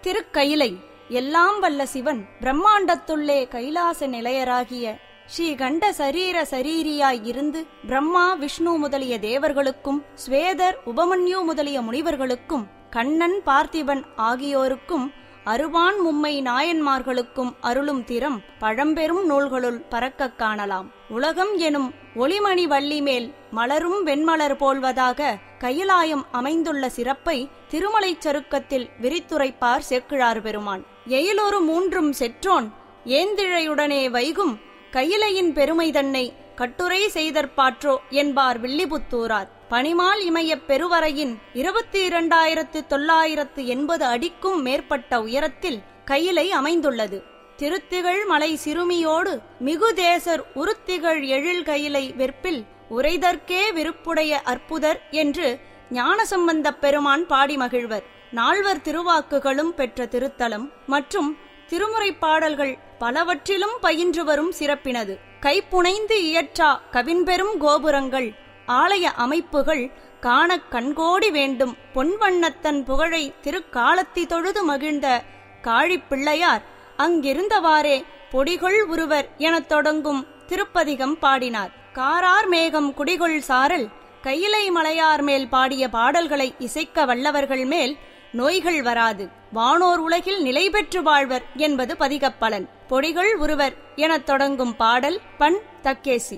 திருக்கயிலை எல்லாம் வல்ல சிவன் பிரம்மாண்டத்துள்ளே கைலாச நிலையராகிய ஸ்ரீ கண்ட சரீர சரீரியாய் இருந்து பிரம்மா விஷ்ணு முதலிய தேவர்களுக்கும் ஸ்வேதர் உபமன்யு முதலிய முனிவர்களுக்கும் கண்ணன் பார்த்திபன் ஆகியோருக்கும் அருவான் மும்மை நாயன்மார்களுக்கும் அருளும் திறம் பழம்பெரும் நூல்களுள் பறக்கக் காணலாம் உலகம் எனும் ஒளிமணி வள்ளி மேல் மலரும் வெண்மலர் போல்வதாக கையிலாயம் அமைந்துள்ள சிறப்பை திருமலைச் சருக்கத்தில் விரித்துரைப்பார் சேக்கிழார் பெருமான் எயிலொரு மூன்றும் செற்றோன் ஏந்திழையுடனே வைகும் கையிலையின் பெருமை தன்னை கட்டுரை செய்தற்பாற்றோ என்பார் வில்லிபுத்தூரார் பனிமால் இமயப் பெருவரையின் இருபத்தி இரண்டாயிரத்து தொள்ளாயிரத்து எண்பது அடிக்கும் மேற்பட்ட உயரத்தில் கையிலை அமைந்துள்ளது திருத்திகழ் மலை சிறுமியோடு மிகுதேசர் உருத்திகழ் எழில் கையிலை வெற்பில் உரைதற்கே விருப்புடைய அற்புதர் என்று ஞானசம்பந்தப் பெருமான் பாடி மகிழ்வர் நால்வர் திருவாக்குகளும் பெற்ற திருத்தலம் மற்றும் திருமுறைப் பாடல்கள் பலவற்றிலும் பயின்று வரும் சிறப்பினது கைப்புனைந்து இயற்றா கவின்பெரும் கோபுரங்கள் ஆலய அமைப்புகள் காணக் கண்கோடி வேண்டும் பொன்வண்ணத்தன் புகழை திருக்காலத்தி தொழுது மகிழ்ந்த காழிப்பிள்ளையார் அங்கிருந்தவாறே பொடிகொள் உருவர் எனத் தொடங்கும் திருப்பதிகம் பாடினார் காரார் மேகம் குடிகொள் சாரல் கையிலை மலையார் மேல் பாடிய பாடல்களை இசைக்க வல்லவர்கள் மேல் நோய்கள் வராது வானோர் உலகில் நிலை பெற்று வாழ்வர் என்பது பதிகப்பலன் பொடிகள் உருவர் எனத் தொடங்கும் பாடல் பண் தக்கேசி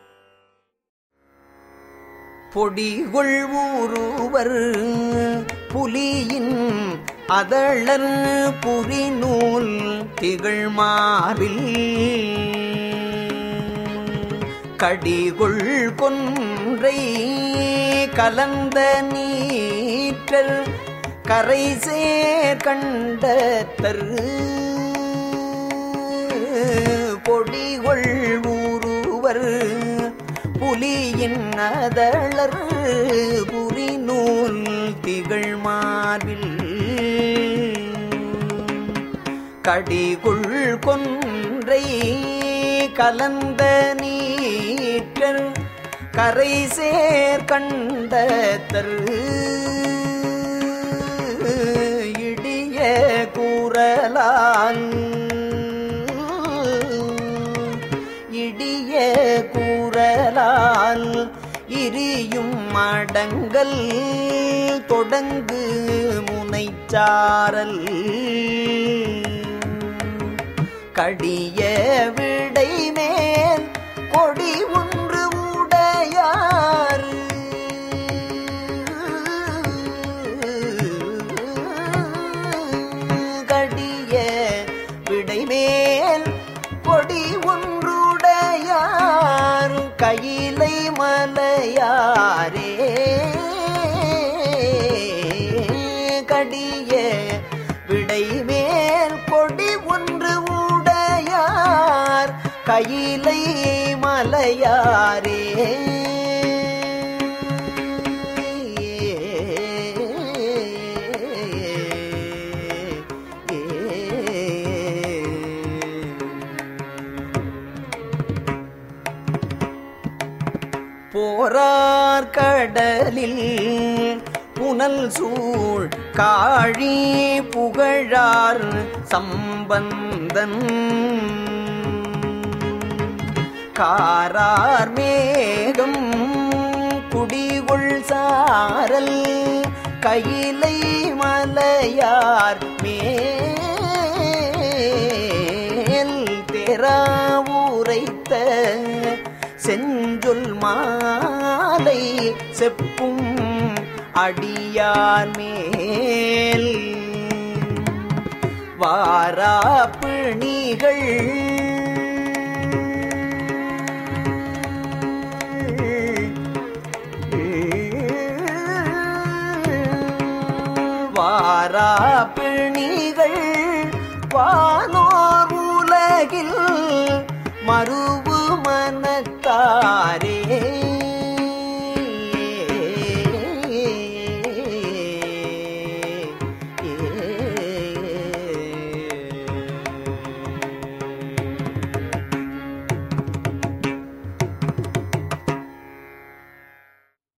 பொடிகுள் ஊருவர் புலியின் அதழர் புரிநூல் திகழ்மாவில் கடிகுள் கொன்றை கலந்த நீற்றல் கரை சேர் கண்ட தரு பொடிகொள் ஊருவர் புலியின் அதளர் புரிநூல் திகழ் மார்பில் கடிகுள் கொன்றை கலந்த நீற்றர் கரை சேர் கண்ட தரு இடிய கூறலால் இடிய கூறலால் இரியும் மடங்கள் தொடங்கு முனைச்சாரல் கடிய விடை மேல் கொடி ஒன்று உடையார் கடிய விடைமேல் கொடி ஒன்றுடையார் கையிலை மலையாரே கடிய விடைமேல் கொடி ஒன்று உடையார் கையிலை மலையாரே போரார் கடலில் புனல் சூழ் காழி புகழார் சம்பந்தன் காரார் மேகம் குடிகொள் சாரல் கையிலை மலையார் மேல் தெராவுரைத்த செஞ்சொல் மாலை செப்பும் அடியார் மேல் வாராப்பிணிகள் வாராப்பிணிகள் வானோர் உலகில் மறுவு மனத்தாரே